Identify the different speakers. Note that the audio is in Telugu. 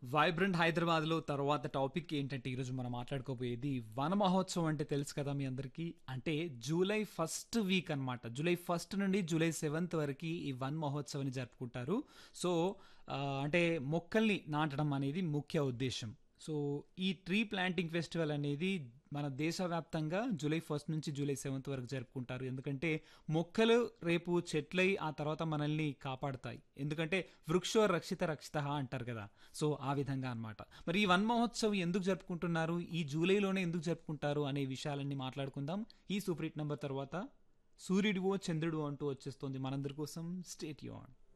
Speaker 1: వైబ్రెంట్ హైదరాబాద్లో తర్వాత టాపిక్ ఏంటంటే ఈరోజు మనం మాట్లాడుకోబోయేది వన మహోత్సవం అంటే తెలుసు కదా మీ అందరికీ అంటే జూలై ఫస్ట్ వీక్ అన్నమాట జూలై ఫస్ట్ నుండి జూలై సెవెంత్ వరకు ఈ వన్ మహోత్సవాన్ని జరుపుకుంటారు సో ఆ, అంటే మొక్కల్ని నాటడం అనేది ముఖ్య ఉద్దేశం సో ఈ ట్రీ ప్లాంటింగ్ ఫెస్టివల్ అనేది మన దేశవ్యాప్తంగా జూలై ఫస్ట్ నుంచి జూలై సెవెంత్ వరకు జరుపుకుంటారు ఎందుకంటే మొక్కలు రేపు చెట్లై ఆ తర్వాత మనల్ని కాపాడుతాయి ఎందుకంటే వృక్షో రక్షిత రక్షిత అంటారు కదా సో ఆ విధంగా అన్నమాట మరి ఈ వన్ మహోత్సవ్ ఎందుకు జరుపుకుంటున్నారు ఈ జూలైలోనే ఎందుకు జరుపుకుంటారు అనే విషయాలన్నీ మాట్లాడుకుందాం ఈ సూపర్ హిట్ నెంబర్ తర్వాత సూర్యుడివో చంద్రుడు అంటూ వచ్చేస్తుంది మనందరి కోసం స్టేట్ ఆన్